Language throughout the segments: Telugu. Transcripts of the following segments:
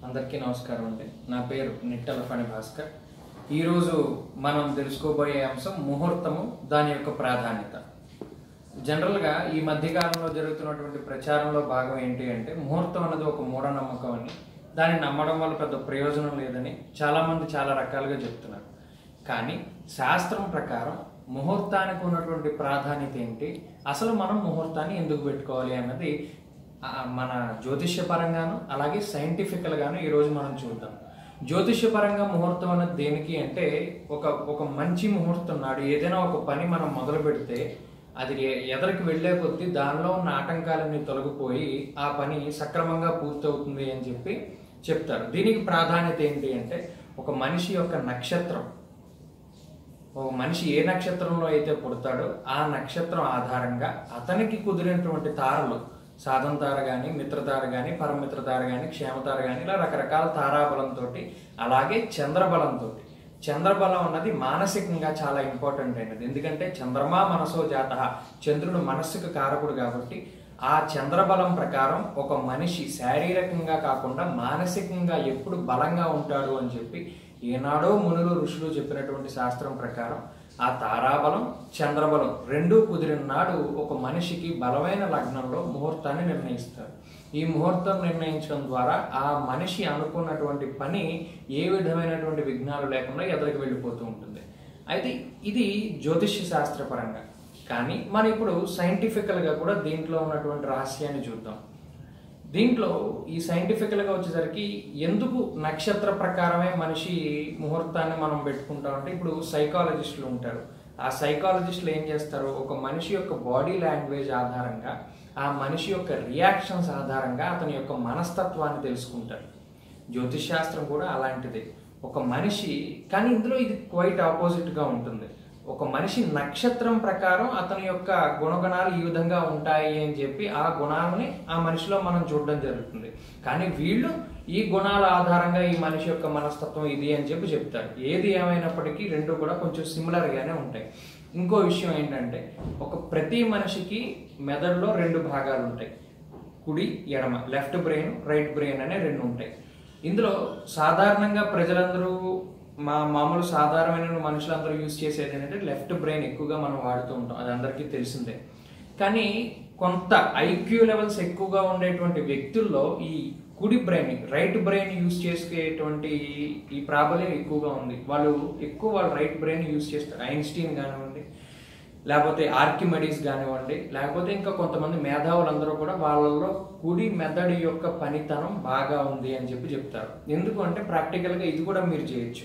అందరికీ నమస్కారం అండి నా పేరు నిట్టల ఫణి భాస్కర్ ఈరోజు మనం తెలుసుకోబోయే అంశం ముహూర్తము దాని యొక్క ప్రాధాన్యత జనరల్గా ఈ మధ్యకాలంలో జరుగుతున్నటువంటి ప్రచారంలో భాగం ఏంటి అంటే ముహూర్తం అనేది ఒక మూఢనమ్మకం అని దాన్ని నమ్మడం వల్ల పెద్ద ప్రయోజనం లేదని చాలామంది చాలా రకాలుగా చెప్తున్నారు కానీ శాస్త్రం ప్రకారం ముహూర్తానికి ఉన్నటువంటి ప్రాధాన్యత ఏంటి అసలు మనం ముహూర్తాన్ని ఎందుకు పెట్టుకోవాలి అన్నది ఆ, మన జ్యోతిష్య పరంగాను అలాగే సైంటిఫికల్ గాను ఈరోజు మనం చూద్దాం జ్యోతిష్య పరంగా ముహూర్తం అన్నది దేనికి అంటే ఒక ఒక మంచి ముహూర్తం నాడు ఏదైనా ఒక పని మనం మొదలు పెడితే అది ఎ- ఎదరికి వెళ్లే కొద్దీ దానిలో ఉన్న ఆటంకాలన్నీ తొలగిపోయి ఆ పని సక్రమంగా పూర్తవుతుంది అని చెప్పి చెప్తారు దీనికి ప్రాధాన్యత ఏంటి అంటే ఒక మనిషి యొక్క నక్షత్రం ఒక మనిషి ఏ నక్షత్రంలో అయితే పుడతాడో ఆ నక్షత్రం ఆధారంగా అతనికి కుదిరినటువంటి తారలు సాధన తార కానీ మిత్రతార కానీ పరమిత్ర తార కానీ క్షేమతార కానీ ఇలా రకరకాల తారాబలంతో అలాగే చంద్రబలంతో చంద్రబలం అన్నది మానసికంగా చాలా ఇంపార్టెంట్ అయినది ఎందుకంటే చంద్రమా మనసో జాత చంద్రుడు మనస్సుకు కారకుడు కాబట్టి ఆ చంద్రబలం ప్రకారం ఒక మనిషి శారీరకంగా కాకుండా మానసికంగా ఎప్పుడు బలంగా ఉంటాడు అని చెప్పి ఏనాడో మునులు ఋషులు చెప్పినటువంటి శాస్త్రం ప్రకారం ఆ తారాబలం చంద్రబలం రెండూ కుదిరిన నాడు ఒక మనిషికి బలమైన లగ్నంలో ముహూర్తాన్ని నిర్ణయిస్తారు ఈ ముహూర్తం నిర్ణయించడం ద్వారా ఆ మనిషి అనుకున్నటువంటి పని ఏ విధమైనటువంటి విఘ్నాలు లేకుండా ఎదరికి వెళ్ళిపోతూ ఉంటుంది అయితే ఇది జ్యోతిష్య శాస్త్రపరంగా కానీ మనం ఇప్పుడు సైంటిఫికల్గా కూడా దీంట్లో ఉన్నటువంటి రహస్యాన్ని చూద్దాం దీంట్లో ఈ సైంటిఫికల్గా వచ్చేసరికి ఎందుకు నక్షత్ర ప్రకారమే మనిషి ముహూర్తాన్ని మనం పెట్టుకుంటాం అంటే ఇప్పుడు సైకాలజిస్టులు ఉంటారు ఆ సైకాలజిస్టులు ఏం చేస్తారు ఒక మనిషి యొక్క బాడీ లాంగ్వేజ్ ఆధారంగా ఆ మనిషి యొక్క రియాక్షన్స్ ఆధారంగా అతని యొక్క మనస్తత్వాన్ని తెలుసుకుంటారు జ్యోతిష్ శాస్త్రం కూడా అలాంటిదే ఒక మనిషి కానీ ఇందులో ఇది క్వైట్ ఆపోజిట్గా ఉంటుంది ఒక మనిషి నక్షత్రం ప్రకారం అతని యొక్క గుణగణాలు ఈ విధంగా ఉంటాయి అని చెప్పి ఆ గుణాలని ఆ మనిషిలో మనం చూడడం జరుగుతుంది కానీ వీళ్ళు ఈ గుణాల ఆధారంగా ఈ మనిషి యొక్క మనస్తత్వం ఇది అని చెప్పి చెప్తారు ఏది ఏమైనప్పటికీ రెండు కూడా కొంచెం సిమిలర్గానే ఉంటాయి ఇంకో విషయం ఏంటంటే ఒక ప్రతి మనిషికి మెదడులో రెండు భాగాలు ఉంటాయి కుడి ఎడమ లెఫ్ట్ బ్రెయిన్ రైట్ బ్రెయిన్ అనే రెండు ఉంటాయి ఇందులో సాధారణంగా ప్రజలందరూ మా మామూలు సాధారణమైన మనుషులందరూ యూజ్ చేసేది ఏంటంటే లెఫ్ట్ బ్రెయిన్ ఎక్కువగా మనం వాడుతూ ఉంటాం అది అందరికీ తెలిసిందే కానీ కొంత ఐక్యూ లెవెల్స్ ఎక్కువగా ఉండేటువంటి వ్యక్తుల్లో ఈ కుడి బ్రెయిన్ రైట్ బ్రెయిన్ యూజ్ చేసేటువంటి ఈ ప్రాబల్యం ఎక్కువగా ఉంది వాళ్ళు ఎక్కువ వాళ్ళు రైట్ బ్రెయిన్ యూజ్ చేస్తారు ఐన్స్టీన్ కానివ్వండి లేకపోతే ఆర్కిమెడీస్ కానివ్వండి లేకపోతే ఇంకా కొంతమంది మేధావులందరూ కూడా వాళ్ళల్లో కుడి మెదడు యొక్క పనితనం బాగా ఉంది అని చెప్పి చెప్తారు ఎందుకు అంటే ప్రాక్టికల్గా ఇది కూడా మీరు చేయొచ్చు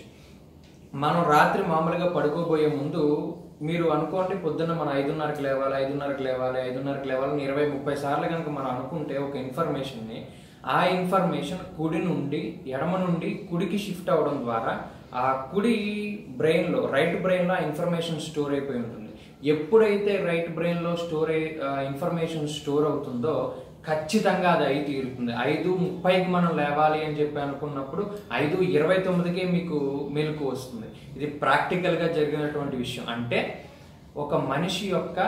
మనం రాత్రి మామూలుగా పడుకోబోయే ముందు మీరు అనుకోండి పొద్దున్న మనం ఐదున్నరకు లేవాలి ఐదున్నరకు లేవాలి ఐదున్నరకు లేవాలి ఇరవై ముప్పై సార్లు కనుక మనం అనుకుంటే ఒక ఇన్ఫర్మేషన్ని ఆ ఇన్ఫర్మేషన్ కుడి నుండి ఎడమ నుండి కుడికి షిఫ్ట్ అవ్వడం ద్వారా ఆ కుడి బ్రెయిన్లో రైట్ బ్రెయిన్లో ఆ ఇన్ఫర్మేషన్ స్టోర్ అయిపోయి ఉంటుంది ఎప్పుడైతే రైట్ బ్రెయిన్లో స్టోర్ అయి ఇన్ఫర్మేషన్ స్టోర్ అవుతుందో ఖచ్చితంగా అది అయి తీరుతుంది ఐదు ముప్పైకి మనం లేవాలి అని చెప్పి అనుకున్నప్పుడు ఐదు ఇరవై తొమ్మిదికే మీకు మెలకు వస్తుంది ఇది ప్రాక్టికల్గా జరిగినటువంటి విషయం అంటే ఒక మనిషి యొక్క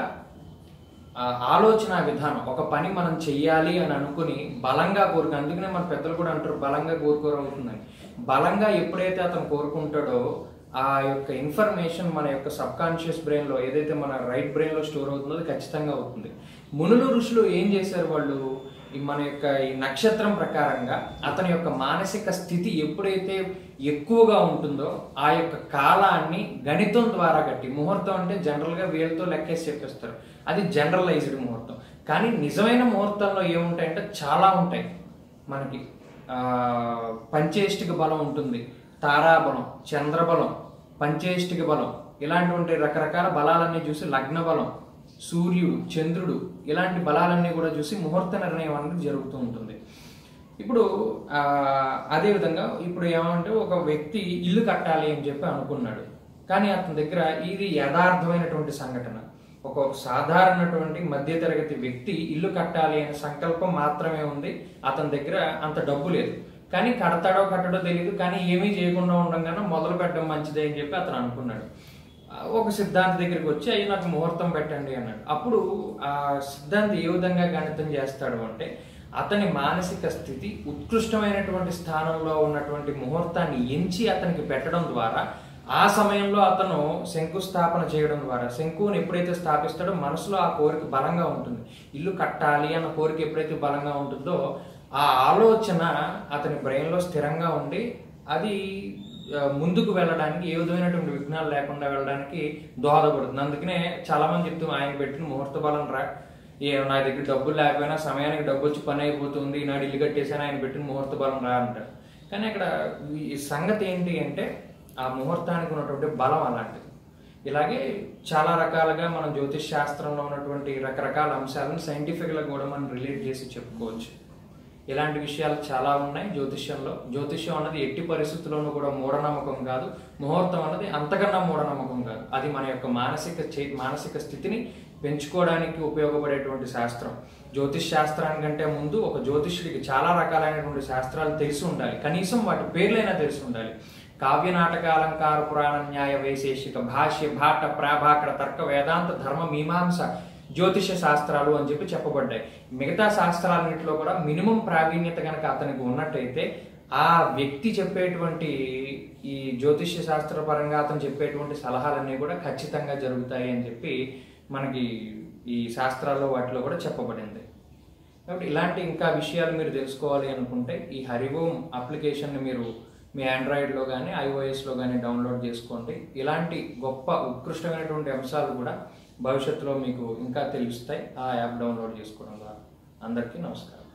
ఆ, ఆలోచన విధానం ఒక పని మనం చెయ్యాలి అని అనుకుని బలంగా కోరుకు అందుకనే మన పెద్దలు కూడా అంటారు బలంగా కోరుకోరవుతుందని బలంగా ఎప్పుడైతే అతను కోరుకుంటాడో ఆ యొక్క ఇన్ఫర్మేషన్ మన యొక్క సబ్ కాన్షియస్ బ్రెయిన్లో ఏదైతే మన రైట్ బ్రెయిన్లో స్టోర్ అవుతుందో అది ఖచ్చితంగా అవుతుంది మునులు ఋషులు ఏం చేశారు వాళ్ళు ఈ మన యొక్క ఈ నక్షత్రం ప్రకారంగా అతని యొక్క మానసిక స్థితి ఎప్పుడైతే ఎక్కువగా ఉంటుందో ఆ యొక్క కాలాన్ని గణితం ద్వారా కట్టి ముహూర్తం అంటే జనరల్గా వీళ్ళతో లెక్కేసి చెప్పేస్తారు అది జనరలైజ్డ్ ముహూర్తం కానీ నిజమైన ముహూర్తంలో ఏముంటాయంటే చాలా ఉంటాయి మనకి ఆ, పంచేష్టిక బలం ఉంటుంది తారాబలం చంద్రబలం పంచేష్టిక బలం ఇలాంటివంటి రకరకాల బలాలన్నీ చూసి లగ్న బలం సూర్యుడు చంద్రుడు ఇలాంటి బలాలన్నీ కూడా చూసి ముహూర్త నిర్ణయం అనేది జరుగుతూ ఉంటుంది ఇప్పుడు ఆ, అదేవిధంగా ఇప్పుడు ఏమంటే ఒక వ్యక్తి ఇల్లు కట్టాలి అని చెప్పి అనుకున్నాడు కానీ అతని దగ్గర ఇది యథార్థమైనటువంటి సంఘటన ఒక సాధారణటువంటి మధ్యతరగతి వ్యక్తి ఇల్లు కట్టాలి అనే సంకల్పం మాత్రమే ఉంది అతని దగ్గర అంత డబ్బు లేదు కానీ కడతాడో కట్టడో తెలియదు కానీ ఏమీ చేయకుండా ఉండగానే మొదలు పెట్టడం మంచిదే అని చెప్పి అతను అనుకున్నాడు ఆ, ఒక సిద్ధాంతి దగ్గరికి వచ్చి అయ్యి నాకు ముహూర్తం పెట్టండి అన్నాడు అప్పుడు ఆ సిద్ధాంతి ఏ విధంగా గణితం చేస్తాడు అంటే అతని మానసిక స్థితి ఉత్కృష్టమైనటువంటి స్థానంలో ఉన్నటువంటి ముహూర్తాన్ని ఎంచి అతనికి పెట్టడం ద్వారా ఆ సమయంలో అతను శంకుస్థాపన చేయడం ద్వారా శంకుని ఎప్పుడైతే స్థాపిస్తాడో మనసులో ఆ కోరిక బలంగా ఉంటుంది ఇల్లు కట్టాలి అన్న కోరిక ఎప్పుడైతే బలంగా ఉంటుందో ఆ ఆలోచన అతని బ్రెయిన్లో స్థిరంగా ఉండి అది ఆ, ముందుకు వెళ్ళడానికి ఏ విధమైనటువంటి విఘ్నాలు లేకుండా వెళ్ళడానికి దోహదపడుతుంది అందుకనే చాలా మంది చెప్తూ ఆయన పెట్టిన ముహూర్త బలం రా ఏ నా దగ్గర డబ్బులు లేకపోయినా సమయానికి డబ్బు వచ్చి పని అయిపోతుంది ఈనాడు ఇల్లు కట్టేసాను ఆయన పెట్టిన ముహూర్త బలం రా అంటారు కానీ అక్కడ ఈ సంగతి ఏంటి అంటే ఆ ముహూర్తానికి ఉన్నటువంటి బలం అలాంటిది ఇలాగే చాలా రకాలుగా మనం జ్యోతిష్ శాస్త్రంలో ఉన్నటువంటి రకరకాల అంశాలను సైంటిఫిక్గా కూడా మనం రిలేట్ చేసి చెప్పుకోవచ్చు ఇలాంటి విషయాలు చాలా ఉన్నాయి జ్యోతిష్యంలో జ్యోతిష్యం అన్నది ఎట్టి పరిస్థితుల్లోనూ కూడా మూఢనమ్మకం కాదు ముహూర్తం అన్నది అంతకన్నా మూఢనమ్మకం కాదు అది మన యొక్క మానసిక చే- మానసిక స్థితిని పెంచుకోవడానికి ఉపయోగపడేటువంటి శాస్త్రం జ్యోతిష్ శాస్త్రానికంటే ముందు ఒక జ్యోతిష్యుడికి చాలా రకాలైనటువంటి శాస్త్రాలు తెలిసి ఉండాలి కనీసం వాటి పేర్లైనా తెలిసి ఉండాలి కావ్య నాటక అలంకార పురాణ న్యాయ వైశేషిక భాష్య భాట ప్రాభాకర తర్క వేదాంత ధర్మ మీమాంస జ్యోతిష శాస్త్రాలు అని చెప్పి చెప్పబడ్డాయి మిగతా శాస్త్రాలన్నింటిలో కూడా మినిమం ప్రావీణ్యత కనుక అతనికి ఉన్నట్టయితే ఆ వ్యక్తి చెప్పేటువంటి ఈ జ్యోతిష్య శాస్త్ర పరంగా అతను చెప్పేటువంటి సలహాలన్నీ కూడా ఖచ్చితంగా జరుగుతాయి అని చెప్పి మనకి ఈ శాస్త్రాల్లో వాటిలో కూడా చెప్పబడింది కాబట్టి ఇలాంటి ఇంకా విషయాలు మీరు తెలుసుకోవాలి అనుకుంటే ఈ హరిఓం అప్లికేషన్ని మీరు మీ ఆండ్రాయిడ్లో కానీ ఐఓఎస్లో కానీ డౌన్లోడ్ చేసుకోండి ఇలాంటి గొప్ప ఉత్కృష్టమైనటువంటి అంశాలు కూడా భవిష్యత్తులో మీకు ఇంకా తెలుస్తాయి ఆ యాప్ డౌన్లోడ్ చేసుకోవడం ద్వారా అందరికీ నమస్కారం